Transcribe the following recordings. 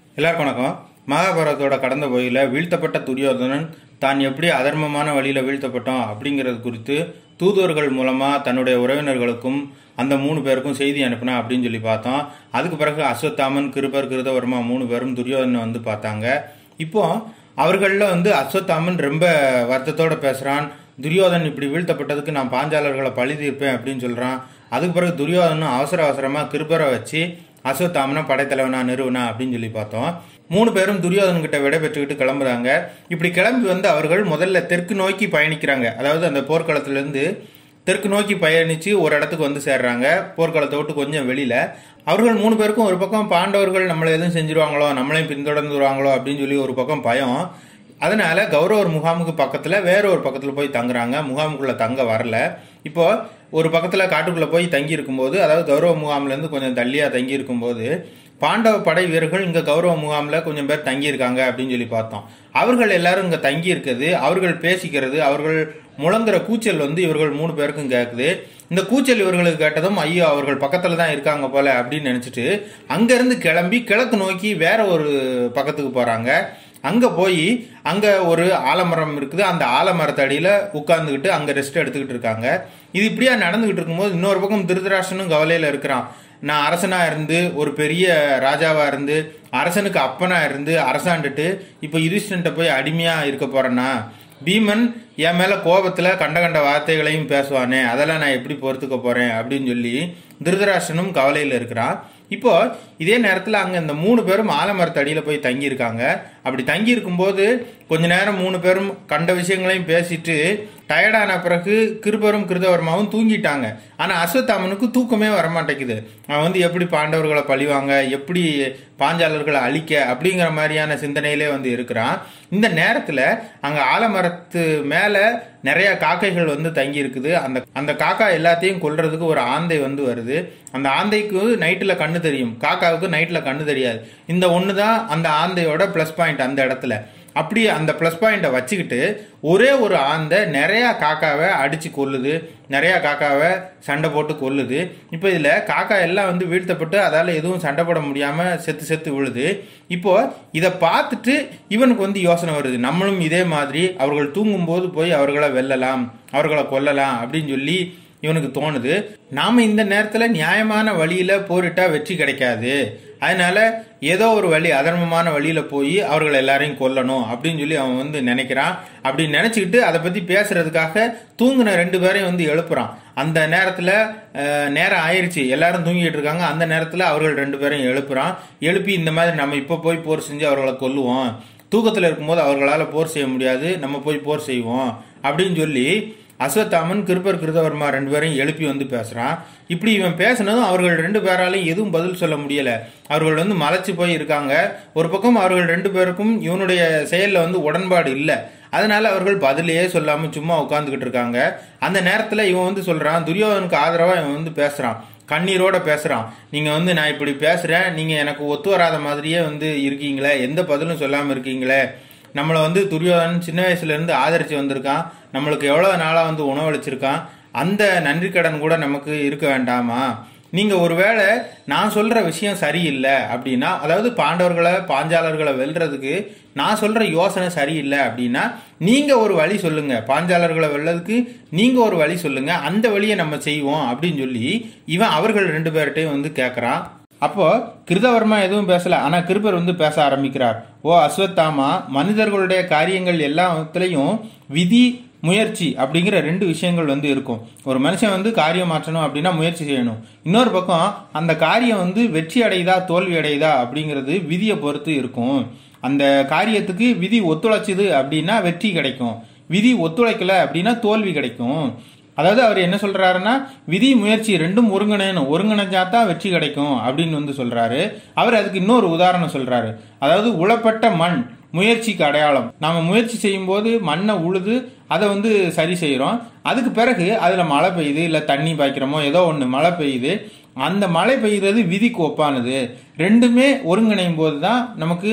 எல்லாருக்கும் வணக்கம் மகாபாரதத்தோட கடந்த போயில வீழ்த்தப்பட்ட துரியோதனன் தான் எப்படி அதர்மமான வழியில வீழ்த்தப்பட்டோம் அப்படிங்கிறது குறித்து தூதுவர்கள் மூலமா தன்னுடைய உறவினர்களுக்கும் அந்த மூணு பேருக்கும் செய்தி அனுப்பினா அப்படின்னு சொல்லி பார்த்தோம் அதுக்கு பிறகு அஸ்வத்தாமன் கிருபர் கிருதவர்மா மூணு பேரும் துரியோதனை வந்து பார்த்தாங்க இப்போ அவர்களில் வந்து அஸ்வத்தாமன் ரொம்ப வருத்தத்தோட பேசுறான் துரியோதன் இப்படி வீழ்த்தப்பட்டதுக்கு நான் பாஞ்சாலர்களை பழி தீர்ப்பேன் அப்படின்னு சொல்றான் அதுக்கு பிறகு துரியோதனும் அவசர அவசரமா கிருபரை வச்சு அஸ்வத்தாமனை படைத்தலைவனா நிறுவனா அப்படின்னு சொல்லி பார்த்தோம் மூணு பேரும் துரியோதன் கிட்ட விடை பெற்றுக்கிட்டு கிளம்புறாங்க இப்படி கிளம்பி வந்து அவர்கள் முதல்ல தெற்கு நோக்கி பயணிக்கிறாங்க அதாவது அந்த போர்க்களத்துல இருந்து தெற்கு நோக்கி பயணிச்சு ஒரு இடத்துக்கு வந்து சேர்றாங்க போர்க்களத்தை விட்டு கொஞ்சம் வெளியில அவர்கள் மூணு பேருக்கும் ஒரு பக்கம் பாண்டவர்கள் நம்மளை எதுவும் செஞ்சிருவாங்களோ நம்மளையும் பின்தொடர்ந்து வருவாங்களோ அப்படின்னு சொல்லி ஒரு பக்கம் பயம் அதனால கௌரவர் முகாமுக்கு பக்கத்துல வேற ஒரு பக்கத்துல போய் தங்குறாங்க முகாமுக்குள்ள தங்க வரல இப்போ ஒரு பக்கத்துல காட்டுக்குள்ள போய் தங்கி இருக்கும்போது அதாவது கௌரவ முகாம்ல இருந்து கொஞ்சம் தள்ளியா தங்கி இருக்கும்போது பாண்டவ படை வீரர்கள் இங்க கௌரவ முகாம்ல கொஞ்சம் பேர் தங்கி இருக்காங்க அப்படின்னு சொல்லி பார்த்தோம் அவர்கள் எல்லாரும் இங்க தங்கி இருக்குது அவர்கள் பேசிக்கிறது அவர்கள் முழங்குற கூச்சல் வந்து இவர்கள் மூணு பேருக்கும் கேட்குது இந்த கூச்சல் இவர்களுக்கு கேட்டதும் ஐயோ அவர்கள் பக்கத்துல தான் இருக்காங்க போல அப்படின்னு நினைச்சிட்டு அங்க இருந்து கிளம்பி கிழக்கு நோக்கி வேற ஒரு பக்கத்துக்கு போறாங்க அங்க போய் அங்க ஒரு ஆலமரம் இருக்குது அந்த ஆலமரத்தடியில உட்கார்ந்துகிட்டு அங்க ரெஸ்ட் எடுத்துக்கிட்டு இருக்காங்க இது இப்படியா நடந்துகிட்டு இருக்கும்போது இன்னொரு பக்கம் திருதராஷ்டனும் கவலையில இருக்கிறான் நான் அரசனா இருந்து ஒரு பெரிய ராஜாவா இருந்து அரசனுக்கு அப்பனா இருந்து அரசாண்டுட்டு இப்ப யுதிஷ்டன்ட்ட போய் அடிமையா இருக்க போறேன்னா பீமன் என் மேல கோபத்துல கண்ட கண்ட வார்த்தைகளையும் பேசுவானே அதெல்லாம் நான் எப்படி பொறுத்துக்க போறேன் அப்படின்னு சொல்லி திருதராஷ்டனும் கவலையில இருக்கிறான் இப்போ இதே நேரத்துல அங்க இந்த மூணு பேரும் ஆலமரத்தடியில போய் தங்கி இருக்காங்க அப்படி தங்கி இருக்கும்போது கொஞ்ச நேரம் மூணு பேரும் கண்ட விஷயங்களையும் பேசிட்டு டயர்டான பிறகு கிருபரும் கிருதவர்மாவும் தூங்கிட்டாங்க ஆனா அஸ்வத்தாமனுக்கு தூக்கமே வரமாட்டேங்குது அவன் வந்து எப்படி பாண்டவர்களை பழிவாங்க எப்படி பாஞ்சாலர்களை அழிக்க அப்படிங்கிற மாதிரியான சிந்தனையிலே வந்து இருக்கிறான் இந்த நேரத்துல அங்க ஆலமரத்து மேல நிறைய காக்கைகள் வந்து தங்கி இருக்குது அந்த அந்த காக்கா எல்லாத்தையும் கொல்றதுக்கு ஒரு ஆந்தை வந்து வருது அந்த ஆந்தைக்கு நைட்ல கண்ணு தெரியும் காக்காவுக்கு நைட்ல கண்ணு தெரியாது இந்த ஒன்று தான் அந்த ஆந்தையோட ப்ளஸ் பாயிண்ட் அந்த இடத்துல அப்படி அந்த ப்ளஸ் பாயிண்ட்டை வச்சுக்கிட்டு ஒரே ஒரு ஆந்தை நிறைய காக்காவை அடிச்சு கொல்லுது நிறைய காக்காவை சண்டை போட்டு கொல்லுது இப்போ இதில் காக்கா எல்லாம் வந்து வீழ்த்தப்பட்டு அதால் எதுவும் சண்டை போட முடியாமல் செத்து செத்து விழுது இப்போ இதை பார்த்துட்டு இவனுக்கு வந்து யோசனை வருது நம்மளும் இதே மாதிரி அவர்கள் தூங்கும்போது போய் அவர்களை வெல்லலாம் அவர்களை கொல்லலாம் அப்படின்னு சொல்லி இவனுக்கு தோணுது நாம இந்த நேரத்துல நியாயமான வழியில போரிட்டா வெற்றி கிடைக்காது அதனால ஏதோ ஒரு வழி அதர்மமான வழியில போய் அவர்கள் எல்லாரையும் கொல்லணும் அப்படின்னு சொல்லி அவன் வந்து நினைக்கிறான் அப்படி நினைச்சுக்கிட்டு அதை பத்தி பேசுறதுக்காக தூங்குன ரெண்டு பேரையும் வந்து எழுப்புறான் அந்த நேரத்துல நேரம் ஆயிருச்சு எல்லாரும் தூங்கிட்டு இருக்காங்க அந்த நேரத்துல அவர்கள் ரெண்டு பேரையும் எழுப்புறான் எழுப்பி இந்த மாதிரி நம்ம இப்ப போய் போர் செஞ்சு அவர்களை கொல்லுவோம் தூக்கத்துல இருக்கும்போது அவர்களால போர் செய்ய முடியாது நம்ம போய் போர் செய்வோம் அப்படின்னு சொல்லி அஸ்வத்தாமன் கிருப்பர் கிருதவர்மா ரெண்டு பேரையும் எழுப்பி வந்து பேசுறான் இப்படி இவன் பேசினதும் அவர்கள் ரெண்டு பேராலையும் எதுவும் பதில் சொல்ல முடியல அவர்கள் வந்து மலைச்சு போய் இருக்காங்க ஒரு பக்கம் அவர்கள் ரெண்டு பேருக்கும் இவனுடைய செயல்ல வந்து உடன்பாடு இல்லை அதனால அவர்கள் பதிலையே சொல்லாம சும்மா உட்காந்துக்கிட்டு இருக்காங்க அந்த நேரத்துல இவன் வந்து சொல்றான் துரியோதனுக்கு ஆதரவா இவன் வந்து பேசுறான் கண்ணீரோட பேசுறான் நீங்க வந்து நான் இப்படி பேசுறேன் நீங்க எனக்கு ஒத்து வராத மாதிரியே வந்து இருக்கீங்களே எந்த பதிலும் சொல்லாம இருக்கீங்களே நம்மளை வந்து துரியோதனன் சின்ன வயசுல இருந்து ஆதரிச்சு வந்திருக்கான் நம்மளுக்கு எவ்வளவு நாளா வந்து உணவளிச்சிருக்கான் அந்த நன்றி கடன் கூட நமக்கு இருக்க வேண்டாமா நீங்க ஒருவேளை நான் சொல்ற விஷயம் சரியில்லை அப்படின்னா அதாவது பாண்டவர்களை பாஞ்சாலர்களை வெல்றதுக்கு நான் சொல்ற யோசனை சரியில்லை அப்படின்னா நீங்க ஒரு வழி சொல்லுங்க பாஞ்சாலர்களை வெல்லதுக்கு நீங்க ஒரு வழி சொல்லுங்க அந்த வழியை நம்ம செய்வோம் அப்படின்னு சொல்லி இவன் அவர்கள் ரெண்டு பேர்கிட்டையும் வந்து கேட்கறான் அப்போ கிருதவர்மா எதுவும் பேசல ஆனா கிருபர் வந்து பேச ஆரம்பிக்கிறார் ஓ அஸ்வத்தாமா மனிதர்களுடைய காரியங்கள் எல்லாத்துலயும் விதி முயற்சி அப்படிங்கிற ரெண்டு விஷயங்கள் வந்து இருக்கும் ஒரு மனுஷன் வந்து காரியம் மாற்றணும் அப்படின்னா முயற்சி செய்யணும் இன்னொரு பக்கம் அந்த காரியம் வந்து வெற்றி அடையுதா தோல்வி அடையுதா அப்படிங்கிறது விதியை பொறுத்து இருக்கும் அந்த காரியத்துக்கு விதி ஒத்துழைச்சுது அப்படின்னா வெற்றி கிடைக்கும் விதி ஒத்துழைக்கல அப்படின்னா தோல்வி கிடைக்கும் அதாவது அவர் என்ன சொல்றாருன்னா விதி முயற்சி ரெண்டும் ஒருங்கிணையணும் ஒருங்கிணைஞ்சா தான் வெற்றி கிடைக்கும் அப்படின்னு வந்து சொல்றாரு அவர் அதுக்கு இன்னொரு உதாரணம் சொல்றாரு அதாவது உளப்பட்ட மண் முயற்சிக்கு அடையாளம் நாம முயற்சி செய்யும் போது மண்ணை உழுது அதை வந்து சரி செய்யறோம் அதுக்கு பிறகு அதுல மழை பெய்யுது இல்ல தண்ணி பாய்க்கிறோமோ ஏதோ ஒண்ணு மழை பெய்யுது அந்த மழை பெய்யுறது விதிக்கு ஒப்பானது ரெண்டுமே ஒருங்கிணையும் போது தான் நமக்கு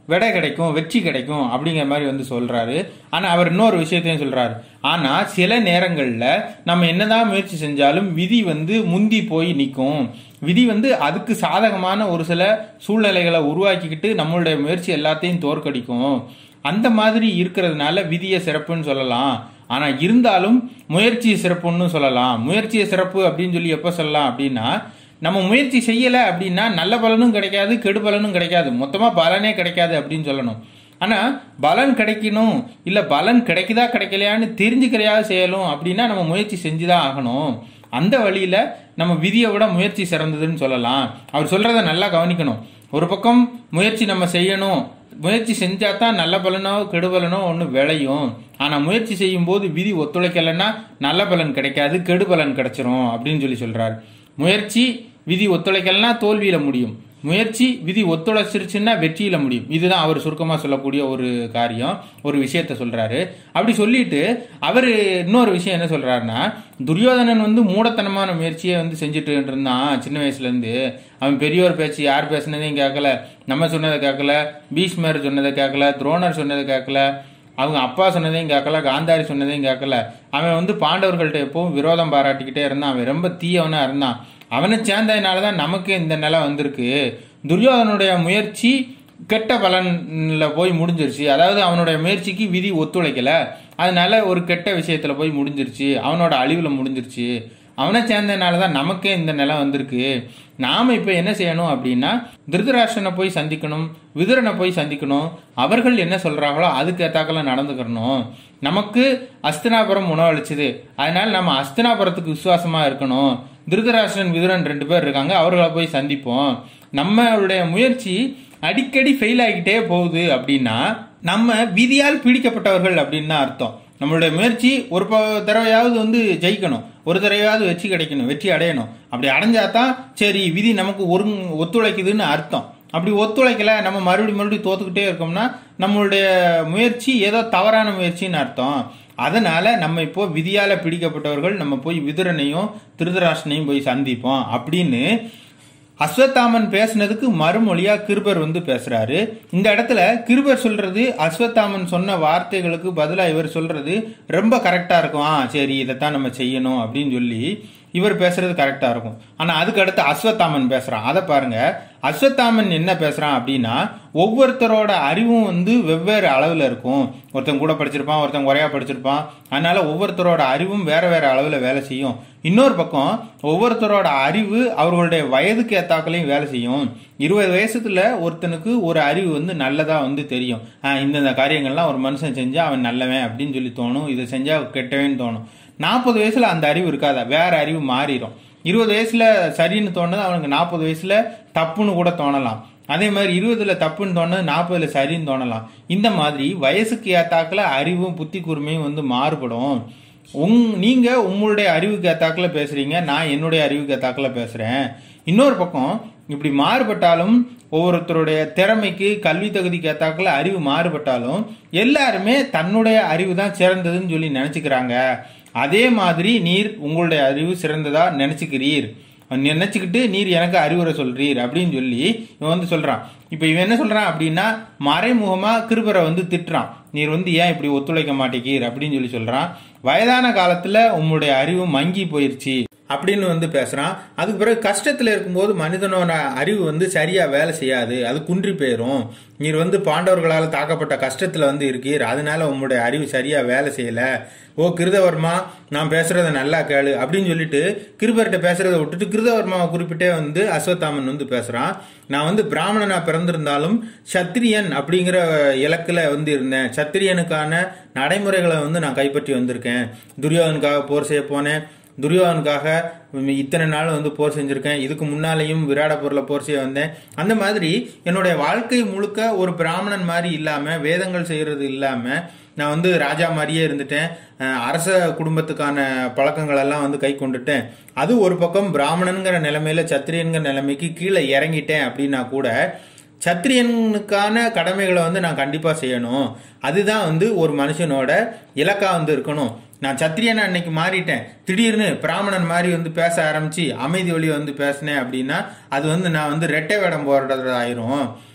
விடை கிடைக்கும் வெற்றி கிடைக்கும் அப்படிங்கிற மாதிரி வந்து சொல்றாரு ஆனா அவர் இன்னொரு விஷயத்தையும் சொல்றாரு ஆனா சில நேரங்கள்ல நம்ம என்னதான் முயற்சி செஞ்சாலும் விதி வந்து முந்தி போய் நிற்கும் விதி வந்து அதுக்கு சாதகமான ஒரு சில சூழ்நிலைகளை உருவாக்கிக்கிட்டு நம்மளுடைய முயற்சி எல்லாத்தையும் தோற்கடிக்கும் அந்த மாதிரி இருக்கிறதுனால விதியை சிறப்புன்னு சொல்லலாம் ஆனா இருந்தாலும் முயற்சி சிறப்புன்னு சொல்லலாம் முயற்சியை சிறப்பு அப்படின்னு சொல்லி எப்ப சொல்லலாம் அப்படின்னா நம்ம முயற்சி செய்யல அப்படின்னா நல்ல பலனும் கிடைக்காது கெடு பலனும் கிடைக்காது மொத்தமா பலனே கிடைக்காது அப்படின்னு சொல்லணும் ஆனா பலன் கிடைக்கணும் இல்ல பலன் கிடைக்குதா கிடைக்கலையான்னு தெரிஞ்சுக்கிறையாவது செய்யணும் அப்படின்னா நம்ம முயற்சி செஞ்சுதான் ஆகணும் அந்த வழியில நம்ம விதியை விட முயற்சி சிறந்ததுன்னு சொல்லலாம் அவர் சொல்றத நல்லா கவனிக்கணும் ஒரு பக்கம் முயற்சி நம்ம செய்யணும் முயற்சி செஞ்சா தான் நல்ல பலனோ கெடு பலனோ ஒன்று விளையும் ஆனால் முயற்சி செய்யும் போது விதி ஒத்துழைக்கலைன்னா நல்ல பலன் கிடைக்காது கெடு பலன் கிடைச்சிரும் அப்படின்னு சொல்லி சொல்றாரு முயற்சி விதி ஒத்துழைக்கலைன்னா தோல்வியில முடியும் முயற்சி விதி ஒத்துழைச்சிருச்சுன்னா வெற்றியில முடியும் இதுதான் அவர் சுருக்கமா சொல்லக்கூடிய ஒரு காரியம் ஒரு விஷயத்த சொல்றாரு அப்படி சொல்லிட்டு அவர் இன்னொரு விஷயம் என்ன சொல்றாருன்னா துரியோதனன் வந்து மூடத்தனமான முயற்சியை வந்து செஞ்சுட்டு இருந்தான் சின்ன வயசுல இருந்து அவன் பெரியோர் பேச்சு யார் பேசுனதையும் கேட்கல நம்ம சொன்னதை கேட்கல பீஷ்மர் சொன்னதை கேட்கல துரோணர் சொன்னதை கேட்கல அவங்க அப்பா சொன்னதையும் கேட்கல காந்தாரி சொன்னதையும் கேட்கல அவன் வந்து பாண்டவர்கள்ட்ட எப்பவும் விரோதம் பாராட்டிக்கிட்டே இருந்தான் அவன் ரொம்ப தீயவனா இருந்தான் அவனை சேர்ந்ததுனால தான் நமக்கு இந்த நிலை வந்திருக்கு துரியோதனுடைய முயற்சி கெட்ட பலன்ல போய் முடிஞ்சிருச்சு அதாவது அவனுடைய முயற்சிக்கு விதி ஒத்துழைக்கல அதனால ஒரு கெட்ட விஷயத்துல போய் முடிஞ்சிருச்சு அவனோட அழிவுல முடிஞ்சிருச்சு அவனை சேர்ந்ததுனால தான் நமக்கே இந்த நிலை வந்திருக்கு நாம இப்ப என்ன செய்யணும் அப்படின்னா திருதராஷ்டனை போய் சந்திக்கணும் விதுரனை போய் சந்திக்கணும் அவர்கள் என்ன சொல்றாங்களோ அதுக்கு ஏத்தாக்கல நடந்துக்கணும் நமக்கு அஸ்தினாபுரம் உணவளிச்சுது அதனால நம்ம அஸ்தினாபுரத்துக்கு விசுவாசமா இருக்கணும் திருதராஷ்டிரன் விதுரன் ரெண்டு பேர் இருக்காங்க அவர்களை போய் சந்திப்போம் நம்மளுடைய முயற்சி அடிக்கடி ஃபெயில் ஆகிக்கிட்டே போகுது அப்படின்னா நம்ம விதியால் பிடிக்கப்பட்டவர்கள் அப்படின்னு தான் அர்த்தம் நம்மளுடைய முயற்சி ஒரு ப- தடவையாவது வந்து ஜெயிக்கணும் ஒரு தடவையாவது வெற்றி கிடைக்கணும் வெற்றி அடையணும் அப்படி அடைஞ்சாதான் சரி விதி நமக்கு ஒரு ஒத்துழைக்குதுன்னு அர்த்தம் அப்படி ஒத்துழைக்கல நம்ம மறுபடியும் மறுபடியும் தோத்துக்கிட்டே இருக்கோம்னா நம்மளுடைய முயற்சி ஏதோ தவறான முயற்சின்னு அர்த்தம் அதனால நம்ம இப்போ விதியால பிடிக்கப்பட்டவர்கள் நம்ம போய் விதுரனையும் திருதராஷ்டனையும் போய் சந்திப்போம் அப்படின்னு அஸ்வத்தாமன் பேசுனதுக்கு மறுமொழியா கிருபர் வந்து பேசுறாரு இந்த இடத்துல கிருபர் சொல்றது அஸ்வத்தாமன் சொன்ன வார்த்தைகளுக்கு பதிலா இவர் சொல்றது ரொம்ப கரெக்டா இருக்கும் ஆ சரி இதைத்தான் நம்ம செய்யணும் அப்படின்னு சொல்லி இவர் பேசுறது கரெக்டா இருக்கும் ஆனா அதுக்கு அடுத்து அஸ்வத்தாமன் பேசுறான் அதை பாருங்க அஸ்வத்தாமன் என்ன பேசுறான் அப்படின்னா ஒவ்வொருத்தரோட அறிவும் வந்து வெவ்வேறு அளவுல இருக்கும் ஒருத்தன் கூட படிச்சிருப்பான் ஒருத்தன் குறையா படிச்சிருப்பான் அதனால ஒவ்வொருத்தரோட அறிவும் வேற வேற அளவுல வேலை செய்யும் இன்னொரு பக்கம் ஒவ்வொருத்தரோட அறிவு அவர்களுடைய வயதுக்கு ஏத்தாக்களையும் வேலை செய்யும் இருபது வயசுல ஒருத்தனுக்கு ஒரு அறிவு வந்து நல்லதா வந்து தெரியும் ஆஹ் இந்தந்த காரியங்கள்லாம் ஒரு மனுஷன் செஞ்சா அவன் நல்லவன் அப்படின்னு சொல்லி தோணும் இதை செஞ்சா கெட்டவன் தோணும் நாற்பது வயசுல அந்த அறிவு இருக்காதா வேற அறிவு மாறிடும் இருபது வயசுல சரின்னு தோணுது அவனுக்கு நாற்பது வயசுல தப்புன்னு கூட தோணலாம் அதே மாதிரி இருபதுல தப்புன்னு தோணுது நாற்பதுல சரின்னு தோணலாம் இந்த மாதிரி வயசுக்கு ஏத்தாக்குல அறிவும் புத்தி கூர்மையும் வந்து மாறுபடும் உங் நீங்க உங்களுடைய அறிவுக்கு ஏத்தாக்குல பேசுறீங்க நான் என்னுடைய அறிவுக்கு ஏத்தாக்குல பேசுறேன் இன்னொரு பக்கம் இப்படி மாறுபட்டாலும் ஒவ்வொருத்தருடைய திறமைக்கு கல்வி தகுதிக்கு ஏத்தாக்குல அறிவு மாறுபட்டாலும் எல்லாருமே தன்னுடைய அறிவு தான் சிறந்ததுன்னு சொல்லி நினைச்சுக்கிறாங்க அதே மாதிரி நீர் உங்களுடைய அறிவு சிறந்ததா நினைச்சுக்கிறீர் நினைச்சுக்கிட்டு நீர் எனக்கு அறிவுரை சொல்றீர் அப்படின்னு சொல்லி இவன் வந்து சொல்றான் இப்ப இவன் என்ன சொல்றான் அப்படின்னா மறைமுகமா கிருபரை வந்து திட்டுறான் நீர் வந்து ஏன் இப்படி ஒத்துழைக்க மாட்டேங்கீர் அப்படின்னு சொல்லி சொல்றான் வயதான காலத்துல உங்களுடைய அறிவு மங்கி போயிருச்சு அப்படின்னு வந்து பேசுறான் அதுக்கு பிறகு கஷ்டத்துல இருக்கும்போது மனிதனோட அறிவு வந்து சரியா வேலை செய்யாது அது குன்றி போயிரும் நீர் வந்து பாண்டவர்களால் தாக்கப்பட்ட கஷ்டத்துல வந்து இருக்கீர் அதனால உங்களுடைய அறிவு சரியா வேலை செய்யல ஓ கிருதவர்மா நான் பேசுறத நல்லா கேளு அப்படின்னு சொல்லிட்டு கிருபர்கிட்ட பேசுறதை விட்டுட்டு கிருதவர்மாவை குறிப்பிட்டே வந்து அஸ்வத்தாமன் வந்து பேசுறான் நான் வந்து பிராமணனா பிறந்திருந்தாலும் சத்திரியன் அப்படிங்கிற இலக்குல வந்து இருந்தேன் சத்திரியனுக்கான நடைமுறைகளை வந்து நான் கைப்பற்றி வந்திருக்கேன் துரியோதனுக்காக போர் செய்ய போனேன் துரியோதனுக்காக இத்தனை நாள் வந்து போர் செஞ்சிருக்கேன் இதுக்கு முன்னாலேயும் விராடபூர்ல போர் செய்ய வந்தேன் அந்த மாதிரி என்னுடைய வாழ்க்கை முழுக்க ஒரு பிராமணன் மாதிரி இல்லாம வேதங்கள் செய்யறது இல்லாம நான் வந்து ராஜா மாதிரியே இருந்துட்டேன் அஹ் அரச குடும்பத்துக்கான பழக்கங்கள் எல்லாம் வந்து கை கொண்டுட்டேன் அது ஒரு பக்கம் பிராமணனுங்கிற நிலைமையில சத்திரியன்கிற நிலைமைக்கு கீழே இறங்கிட்டேன் அப்படின்னா கூட சத்திரியனுக்கான கடமைகளை வந்து நான் கண்டிப்பா செய்யணும் அதுதான் வந்து ஒரு மனுஷனோட இலக்கா வந்து இருக்கணும் நான் சத்திரியனா அன்னைக்கு மாறிட்டேன் திடீர்னு பிராமணன் மாதிரி வந்து பேச ஆரம்பிச்சு அமைதி வழி வந்து பேசினேன் அப்படின்னா அது வந்து நான் வந்து ரெட்டை வேடம் போடுறது ஆயிரும்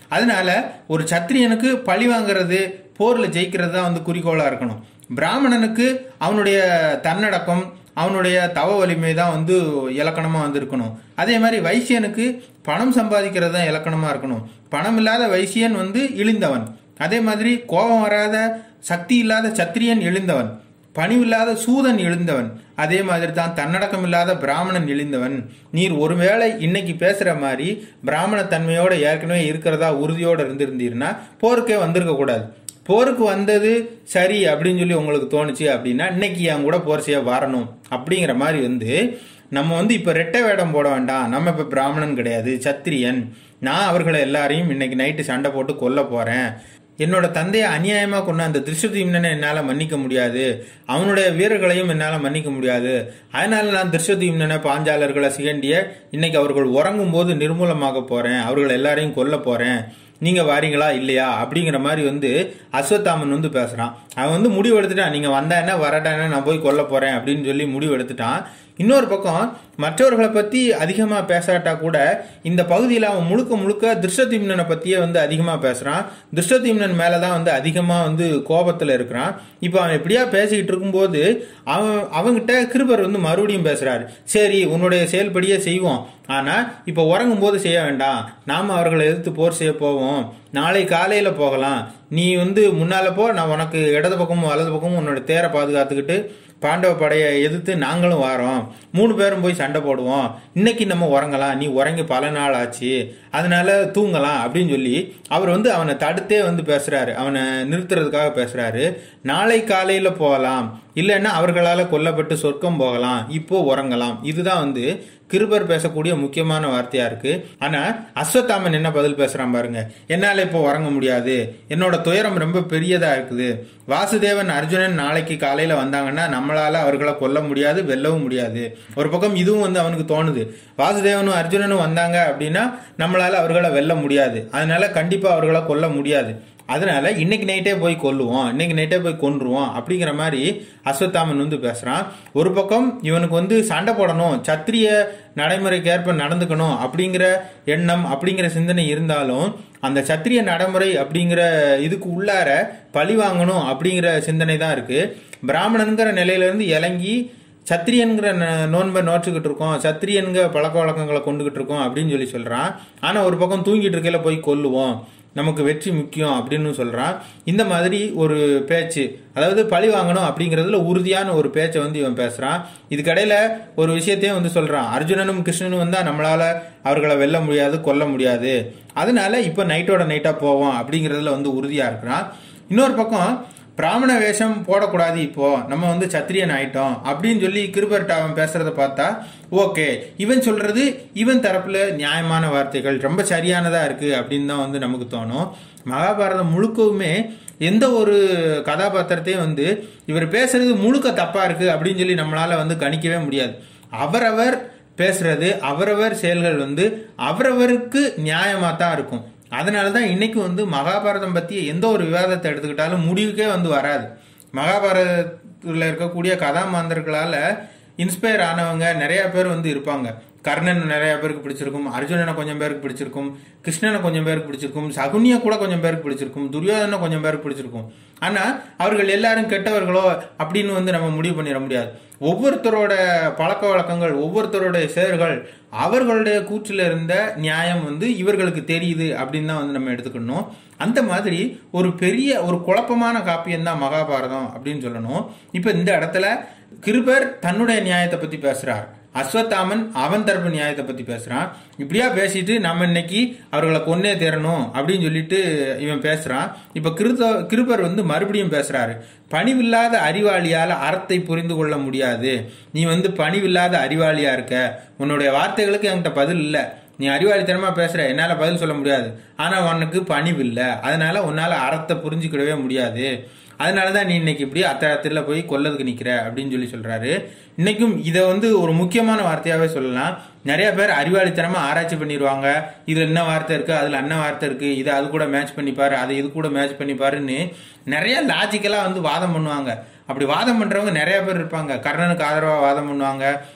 அதனால ஒரு சத்திரியனுக்கு பழி வாங்குறது போர்ல ஜெயிக்கிறது தான் வந்து குறிக்கோளா இருக்கணும் பிராமணனுக்கு அவனுடைய தன்னடக்கம் அவனுடைய தவ வலிமை தான் வந்து இலக்கணமா வந்து இருக்கணும் அதே மாதிரி வைசியனுக்கு பணம் சம்பாதிக்கிறது தான் இலக்கணமா இருக்கணும் பணம் இல்லாத வைசியன் வந்து இழிந்தவன் அதே மாதிரி கோபம் வராத சக்தி இல்லாத சத்திரியன் எழுந்தவன் பணிவில்லாத சூதன் எழுந்தவன் அதே மாதிரி தான் தன்னடக்கம் இல்லாத பிராமணன் எழுந்தவன் நீர் ஒருவேளை இன்னைக்கு பேசுற மாதிரி பிராமண தன்மையோட ஏற்கனவே இருக்கிறதா உறுதியோட இருந்திருந்தீர்னா போருக்கே வந்திருக்க கூடாது போருக்கு வந்தது சரி அப்படின்னு சொல்லி உங்களுக்கு தோணுச்சு அப்படின்னா இன்னைக்கு என் கூட போர் செய்ய வரணும் அப்படிங்கிற மாதிரி வந்து நம்ம வந்து இப்ப ரெட்டை வேடம் போட வேண்டாம் நம்ம இப்ப பிராமணன் கிடையாது சத்திரியன் நான் அவர்களை எல்லாரையும் இன்னைக்கு நைட்டு சண்டை போட்டு கொல்ல போறேன் என்னோட தந்தையை அநியாயமா கொண்ட அந்த திருஷ்டதீம்னனை என்னால மன்னிக்க முடியாது அவனுடைய வீரர்களையும் என்னால மன்னிக்க முடியாது அதனால நான் திருஷ்டதீம்னனை பாஞ்சாலர்களை சிகண்டிய இன்னைக்கு அவர்கள் உறங்கும் போது நிர்மூலமாக போறேன் அவர்கள் எல்லாரையும் கொல்ல போறேன் நீங்க வாரீங்களா இல்லையா அப்படிங்கிற மாதிரி வந்து அஸ்வத்தாமன் வந்து பேசுறான் அவன் வந்து முடிவு எடுத்துட்டான் நீங்க வந்தா என்ன வரட்டா என்ன நான் போய் கொல்ல போறேன் அப்படின்னு சொல்லி முடிவு எடுத்துட்டான் இன்னொரு பக்கம் மற்றவர்களை பத்தி அதிகமா பேசாட்டா கூட இந்த பகுதியில் அவன் முழுக்க முழுக்க திருஷ்டதீம்னனை பத்தியே வந்து அதிகமா பேசுறான் திருஷ்டதீம்னன் மேலதான் வந்து அதிகமா வந்து கோபத்துல இருக்கிறான் இப்போ அவன் எப்படியா பேசிக்கிட்டு இருக்கும்போது அவன் அவங்கிட்ட கிருபர் வந்து மறுபடியும் பேசுறாரு சரி உன்னுடைய செயல்படியே செய்வோம் ஆனா இப்ப உறங்கும் போது செய்ய வேண்டாம் நாம அவர்களை எதிர்த்து போர் செய்ய போவோம் நாளை காலையில போகலாம் நீ வந்து முன்னால போ நான் உனக்கு இடது பக்கமும் வலது பக்கமும் உன்னோட தேரை பாதுகாத்துக்கிட்டு பாண்டவ படையை எதிர்த்து நாங்களும் வாரோம் மூணு பேரும் போய் சண்டை போடுவோம் இன்னைக்கு நம்ம உறங்கலாம் நீ உறங்கி பல நாள் ஆச்சு அதனால தூங்கலாம் அப்படின்னு சொல்லி அவர் வந்து அவனை தடுத்தே வந்து பேசுறாரு அவனை நிறுத்துறதுக்காக பேசுறாரு நாளை காலையில போகலாம் இல்லைன்னா அவர்களால கொல்லப்பட்டு சொர்க்கம் போகலாம் இப்போ உறங்கலாம் இதுதான் வந்து கிருபர் பேசக்கூடிய முக்கியமான வார்த்தையா இருக்கு ஆனா அஸ்வத்தாமன் என்ன பதில் பேசுறான் பாருங்க என்னால இப்போ உறங்க முடியாது என்னோட துயரம் ரொம்ப பெரியதா இருக்குது வாசுதேவன் அர்ஜுனன் நாளைக்கு காலையில வந்தாங்கன்னா நம்மளால அவர்களை கொல்ல முடியாது வெல்லவும் முடியாது ஒரு பக்கம் இதுவும் வந்து அவனுக்கு தோணுது வாசுதேவனும் அர்ஜுனனும் வந்தாங்க அப்படின்னா நம்மளால அவர்களை வெல்ல முடியாது அதனால கண்டிப்பா அவர்களை கொல்ல முடியாது அதனால இன்னைக்கு நைட்டே போய் கொல்லுவோம் இன்னைக்கு நைட்டே போய் கொன்றுவோம் அப்படிங்கிற மாதிரி அஸ்வத்தாமன் வந்து பேசுறான் ஒரு பக்கம் இவனுக்கு வந்து சண்டை போடணும் சத்திரிய நடைமுறைக்கு ஏற்ப நடந்துக்கணும் அப்படிங்கிற எண்ணம் அப்படிங்கிற சிந்தனை இருந்தாலும் அந்த சத்திரிய நடைமுறை அப்படிங்கிற இதுக்கு உள்ளார பழி வாங்கணும் அப்படிங்கிற சிந்தனை தான் இருக்கு பிராமணனுங்கிற நிலையில இருந்து இறங்கி சத்திரியன்கிற ந- நோன்பை நோற்றுக்கிட்டு இருக்கோம் சத்திரியன்கிற பழக்க வழக்கங்களை கொண்டுகிட்டு இருக்கோம் அப்படின்னு சொல்லி சொல்றான் ஆனா ஒரு பக்கம் தூங்கிட்டு இருக்கையில போய் கொல்லுவோம் நமக்கு வெற்றி முக்கியம் அப்படின்னு சொல்றான் இந்த மாதிரி ஒரு பேச்சு அதாவது பழி வாங்கணும் அப்படிங்கறதுல உறுதியான ஒரு பேச்சை வந்து இவன் பேசுறான் இதுக்கடையில ஒரு விஷயத்தையும் வந்து சொல்றான் அர்ஜுனனும் கிருஷ்ணனும் வந்தா நம்மளால அவர்களை வெல்ல முடியாது கொல்ல முடியாது அதனால இப்ப நைட்டோட நைட்டா போவோம் அப்படிங்கறதுல வந்து உறுதியா இருக்கிறான் இன்னொரு பக்கம் பிராமண வேஷம் போடக்கூடாது இப்போ நம்ம வந்து சத்திரியன் ஆயிட்டோம் அப்படின்னு சொல்லி கிருபர்ட்ட அவன் பேசுறத பார்த்தா ஓகே இவன் சொல்றது இவன் தரப்புல நியாயமான வார்த்தைகள் ரொம்ப சரியானதா இருக்கு அப்படின்னு தான் வந்து நமக்கு தோணும் மகாபாரதம் முழுக்கவுமே எந்த ஒரு கதாபாத்திரத்தையும் வந்து இவர் பேசுறது முழுக்க தப்பா இருக்கு அப்படின்னு சொல்லி நம்மளால வந்து கணிக்கவே முடியாது அவரவர் பேசுறது அவரவர் செயல்கள் வந்து அவரவருக்கு நியாயமா தான் இருக்கும் அதனால தான் இன்னைக்கு வந்து மகாபாரதம் பத்தி எந்த ஒரு விவாதத்தை எடுத்துக்கிட்டாலும் முடிவுக்கே வந்து வராது மகாபாரதத்தில் இருக்கக்கூடிய கதாமாந்தர்களால இன்ஸ்பயர் ஆனவங்க நிறைய பேர் வந்து இருப்பாங்க கர்ணன் நிறைய பேருக்கு பிடிச்சிருக்கும் அர்ஜுனனை கொஞ்சம் பேருக்கு பிடிச்சிருக்கும் கிருஷ்ணனை கொஞ்சம் பேருக்கு பிடிச்சிருக்கும் சகுனிய கூட கொஞ்சம் பேருக்கு பிடிச்சிருக்கும் துரியோதனை கொஞ்சம் பேருக்கு பிடிச்சிருக்கும் ஆனா அவர்கள் எல்லாரும் கெட்டவர்களோ அப்படின்னு வந்து நம்ம முடிவு பண்ணிட முடியாது ஒவ்வொருத்தரோட பழக்க வழக்கங்கள் ஒவ்வொருத்தரோட செயல்கள் அவர்களுடைய கூற்றில் இருந்த நியாயம் வந்து இவர்களுக்கு தெரியுது அப்படின்னு தான் வந்து நம்ம எடுத்துக்கணும் அந்த மாதிரி ஒரு பெரிய ஒரு குழப்பமான காப்பியம் தான் மகாபாரதம் அப்படின்னு சொல்லணும் இப்ப இந்த இடத்துல கிருபர் தன்னுடைய நியாயத்தை பத்தி பேசுறார் அஸ்வத்தாமன் அவன் தரப்பு நியாயத்தை பத்தி பேசுறான் இப்படியா பேசிட்டு நம்ம இன்னைக்கு அவர்களை கொன்னே தேரணும் அப்படின்னு சொல்லிட்டு இவன் பேசுறான் இப்ப கிருத கிருபர் வந்து மறுபடியும் பேசுறாரு பணிவில்லாத அறிவாளியால அறத்தை புரிந்து கொள்ள முடியாது நீ வந்து பணிவில்லாத அறிவாளியா இருக்க உன்னுடைய வார்த்தைகளுக்கு என்கிட்ட பதில் இல்ல நீ அறிவாளித்தனமா பேசுற என்னால பதில் சொல்ல முடியாது ஆனா உனக்கு பணிவு இல்ல அதனால உன்னால அறத்தை புரிஞ்சுக்கிடவே முடியாது அதனாலதான் நீ இன்னைக்கு இப்படி அத்தத்துல போய் கொல்லதுக்கு நிக்கிற அப்படின்னு சொல்லி சொல்றாரு இன்னைக்கும் இதை வந்து ஒரு முக்கியமான வார்த்தையாவே சொல்லலாம் நிறைய பேர் அறிவாளித்தனமா ஆராய்ச்சி பண்ணிடுவாங்க இதுல என்ன வார்த்தை இருக்கு அதுல என்ன வார்த்தை இருக்கு இதை அது கூட மேட்ச் பண்ணிப்பாரு அதை இது கூட மேட்ச் பண்ணிப்பாருன்னு நிறைய லாஜிக்கலா வந்து வாதம் பண்ணுவாங்க அப்படி வாதம் பண்றவங்க நிறைய பேர் இருப்பாங்க கர்ணனுக்கு ஆதரவா வாதம் பண்ணுவாங்க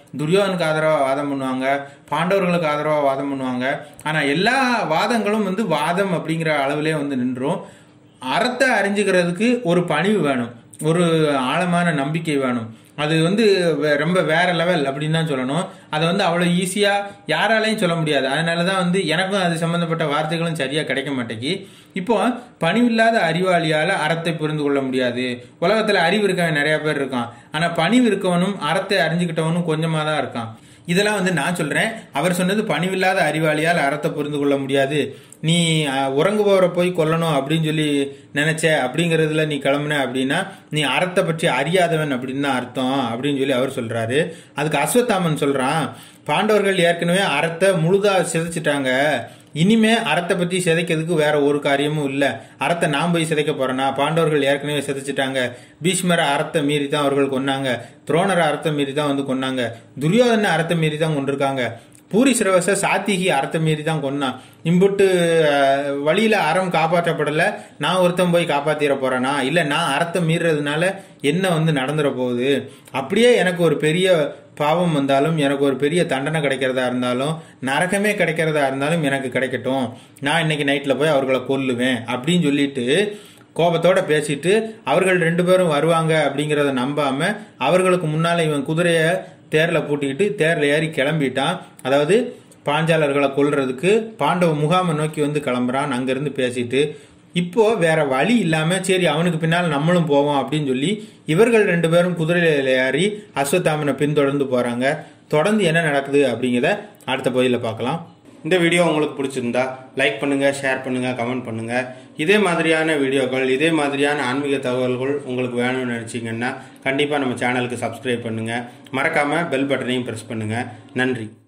துரியோதனுக்கு ஆதரவாக வாதம் பண்ணுவாங்க பாண்டவர்களுக்கு ஆதரவாக வாதம் பண்ணுவாங்க ஆனால் எல்லா வாதங்களும் வந்து வாதம் அப்படிங்கிற அளவிலே வந்து நின்றும் அறத்தை அறிஞ்சுக்கிறதுக்கு ஒரு பணிவு வேணும் ஒரு ஆழமான நம்பிக்கை வேணும் அது வந்து வே- ரொம்ப வேற லெவல் அப்படின்னு தான் சொல்லணும் அதை வந்து அவ்வளோ ஈஸியாக யாராலையும் சொல்ல முடியாது அதனால தான் வந்து எனக்கும் அது சம்மந்தப்பட்ட வார்த்தைகளும் சரியாக கிடைக்க மாட்டேங்கி இப்போ பணிவில்லாத அறிவாளியால் அறத்தை புரிந்து கொள்ள முடியாது உலகத்தில் அறிவு இருக்கவன் நிறைய பேர் இருக்கான் ஆனால் பணிவு இருக்கவனும் அறத்தை அறிஞ்சுக்கிட்டவனும் கொஞ்சமாக தான் இருக்கான் இதெல்லாம் வந்து நான் சொல்றேன் அவர் சொன்னது பணிவில்லாத அறிவாளியால் அறத்தை புரிந்து கொள்ள முடியாது நீ அஹ், உறங்குபவரை போய் கொல்லணும் அப்படின்னு சொல்லி நினைச்ச அப்படிங்கறதுல நீ கிளம்புன அப்படின்னா நீ அறத்தை பற்றி அறியாதவன் அப்படின்னு தான் அர்த்தம் அப்படின்னு சொல்லி அவர் சொல்றாரு அதுக்கு அஸ்வத்தாமன் சொல்றான் பாண்டவர்கள் ஏற்கனவே அறத்தை முழுதா சிதைச்சிட்டாங்க இனிமே அறத்தை பத்தி சிதைக்கிறதுக்கு வேற ஒரு காரியமும் இல்ல அறத்தை நான் போய் சிதைக்க போறேனா பாண்டவர்கள் ஏற்கனவே சிதைச்சிட்டாங்க பீஷ்மரை அறத்தை மீறி தான் அவர்கள் கொன்னாங்க துரோணரை அறத்தை மீறி தான் வந்து கொன்னாங்க துரியோதனை அறத்தை மீறி தான் கொண்டிருக்காங்க பூரி சிரவச சாத்திகி அறத்தை மீறி தான் கொன்னான் இம்புட்டு அஹ், வழியில அறம் காப்பாற்றப்படல நான் ஒருத்தன் போய் காப்பாத்திர போறேனா இல்ல நான் அறத்தை மீறதுனால என்ன வந்து நடந்துட போகுது அப்படியே எனக்கு ஒரு பெரிய பாவம் வந்தாலும் எனக்கு ஒரு பெரிய தண்டனை கிடைக்கிறதா இருந்தாலும் நரகமே கிடைக்கிறதா இருந்தாலும் எனக்கு கிடைக்கட்டும் நான் இன்னைக்கு நைட்ல போய் அவர்களை கொல்லுவேன் அப்படின்னு சொல்லிட்டு கோபத்தோட பேசிட்டு அவர்கள் ரெண்டு பேரும் வருவாங்க அப்படிங்கறத நம்பாம அவர்களுக்கு முன்னால இவன் குதிரைய தேர்ல பூட்டிக்கிட்டு தேர்ல ஏறி கிளம்பிட்டான் அதாவது பாஞ்சாலர்களை கொல்றதுக்கு பாண்டவ முகாமை நோக்கி வந்து கிளம்புறான் அங்கிருந்து பேசிட்டு இப்போ வேற வழி இல்லாம சரி அவனுக்கு பின்னால் நம்மளும் போவோம் அப்படின்னு சொல்லி இவர்கள் ரெண்டு பேரும் குதிரையில ஏறி அஸ்வத்தாமனை பின்தொடர்ந்து போறாங்க தொடர்ந்து என்ன நடக்குது அப்படிங்கிறத அடுத்த பகுதியில் பார்க்கலாம் இந்த வீடியோ உங்களுக்கு பிடிச்சிருந்தா லைக் பண்ணுங்க ஷேர் பண்ணுங்க கமெண்ட் பண்ணுங்க இதே மாதிரியான வீடியோக்கள் இதே மாதிரியான ஆன்மீக தகவல்கள் உங்களுக்கு வேணும்னு நினைச்சீங்கன்னா கண்டிப்பா நம்ம சேனலுக்கு சப்ஸ்கிரைப் பண்ணுங்க மறக்காம பெல் பட்டனையும் பிரஸ் பண்ணுங்க நன்றி